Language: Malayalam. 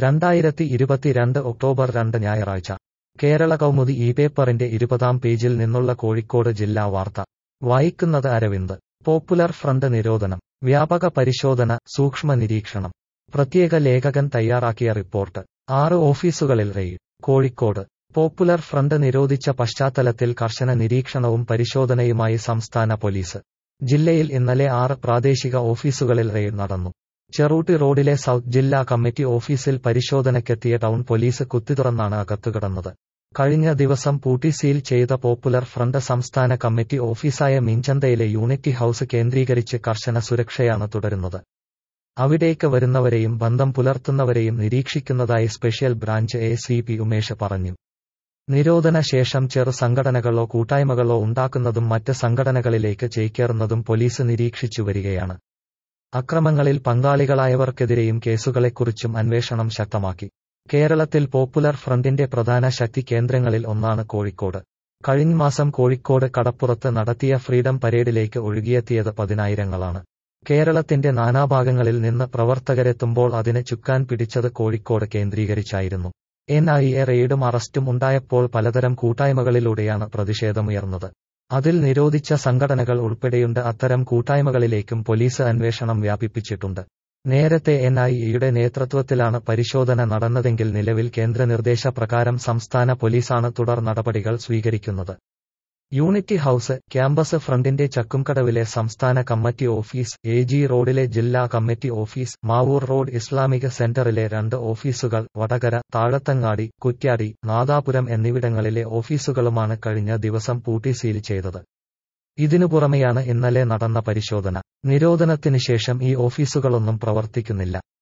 രണ്ടായിരത്തി ഇരുപത്തിരണ്ട് ഒക്ടോബർ രണ്ട് ഞായറാഴ്ച കേരള കൗമുദി ഈ പേപ്പറിന്റെ ഇരുപതാം പേജിൽ നിന്നുള്ള കോഴിക്കോട് ജില്ലാ വാർത്ത വായിക്കുന്നത് അരവിന്ദ് പോപ്പുലർ ഫ്രണ്ട് നിരോധനം വ്യാപക പരിശോധന സൂക്ഷ്മ നിരീക്ഷണം പ്രത്യേക ലേഖകൻ തയ്യാറാക്കിയ റിപ്പോർട്ട് ആറ് ഓഫീസുകളിൽ റെയ്ഡ് കോഴിക്കോട് പോപ്പുലർ ഫ്രണ്ട് നിരോധിച്ച പശ്ചാത്തലത്തിൽ കർശന നിരീക്ഷണവും പരിശോധനയുമായി സംസ്ഥാന പോലീസ് ജില്ലയിൽ ഇന്നലെ ആറ് പ്രാദേശിക ഓഫീസുകളിൽ റെയ്ഡ് നടന്നു ചെറൂട്ടി റോഡിലെ സൗത്ത് ജില്ലാ കമ്മിറ്റി ഓഫീസിൽ പരിശോധനയ്ക്കെത്തിയ ടൗൺ പോലീസ് കുത്തിത്തുറന്നാണ് അകത്തുകിടന്നത് കഴിഞ്ഞ ദിവസം പൂട്ടി സീൽ ചെയ്ത പോപ്പുലർ ഫ്രണ്ട് സംസ്ഥാന കമ്മിറ്റി ഓഫീസായ മീഞ്ചന്തയിലെ യൂണിറ്റി ഹൌസ് കേന്ദ്രീകരിച്ച് കർശന സുരക്ഷയാണ് തുടരുന്നത് അവിടേക്ക് വരുന്നവരെയും ബന്ധം പുലർത്തുന്നവരെയും നിരീക്ഷിക്കുന്നതായി special branch A C P Umesh പറഞ്ഞു നിരോധന ശേഷം ചെറു സംഘടനകളോ കൂട്ടായ്മകളോ ഉണ്ടാക്കുന്നതും മറ്റ് സംഘടനകളിലേക്ക് ചേക്കേറുന്നതും പോലീസ് നിരീക്ഷിച്ചു വരികയാണ് അക്രമങ്ങളിൽ പങ്കാളികളായവർക്കെതിരെയും കേസുകളെക്കുറിച്ചും അന്വേഷണം ശക്തമാക്കി കേരളത്തിൽ പോപ്പുലർ ഫ്രണ്ടിന്റെ പ്രധാന ശക്തി കേന്ദ്രങ്ങളിൽ ഒന്നാണ് കോഴിക്കോട് കഴിഞ്ഞ മാസം കോഴിക്കോട് കടപ്പുറത്ത് നടത്തിയ ഫ്രീഡം പരേഡിലേക്ക് ഒഴുകിയെത്തിയത് പതിനായിരങ്ങളാണ് കേരളത്തിന്റെ നാനാഭാഗങ്ങളിൽ നിന്ന് പ്രവർത്തകരെത്തുമ്പോൾ അതിന് ചുക്കാൻ പിടിച്ചത് കോഴിക്കോട് കേന്ദ്രീകരിച്ചായിരുന്നു എൻ ഐ എ റെയ്ഡും അറസ്റ്റും ഉണ്ടായപ്പോൾ പലതരം കൂട്ടായ്മകളിലൂടെയാണ് പ്രതിഷേധമുയർന്നത് അതിൽ നിരോധിച്ച സംഘടനകൾ ഉൾപ്പെടെയുണ്ട് അത്തരം കൂട്ടായ്മകളിലേക്കും പോലീസ് അന്വേഷണം വ്യാപിപ്പിച്ചിട്ടുണ്ട് നേരത്തെ എൻ ഐ എയുടെ നേതൃത്വത്തിലാണ് പരിശോധന നടന്നതെങ്കിൽ നിലവിൽ കേന്ദ്ര നിർദ്ദേശപ്രകാരം സംസ്ഥാന പോലീസാണ് തുടർ നടപടികൾ സ്വീകരിക്കുന്നത് യൂണിറ്റി ഹൌസ് ക്യാമ്പസ് ഫ്രണ്ടിന്റെ ചക്കുംകടവിലെ സംസ്ഥാന കമ്മിറ്റി ഓഫീസ് എ ജി റോഡിലെ ജില്ലാ കമ്മിറ്റി ഓഫീസ് മാവൂർ റോഡ് ഇസ്ലാമിക സെന്ററിലെ രണ്ട് ഓഫീസുകൾ വടകര താഴത്തങ്ങാടി കുറ്റ്യാടി നാദാപുരം എന്നിവിടങ്ങളിലെ ഓഫീസുകളുമാണ് കഴിഞ്ഞ ദിവസം പൂട്ടി സീൽ ചെയ്തത് ഇതിനു പുറമെയാണ് ഇന്നലെ നടന്ന പരിശോധന നിരോധനത്തിന് ശേഷം ഈ ഓഫീസുകളൊന്നും പ്രവർത്തിക്കുന്നില്ല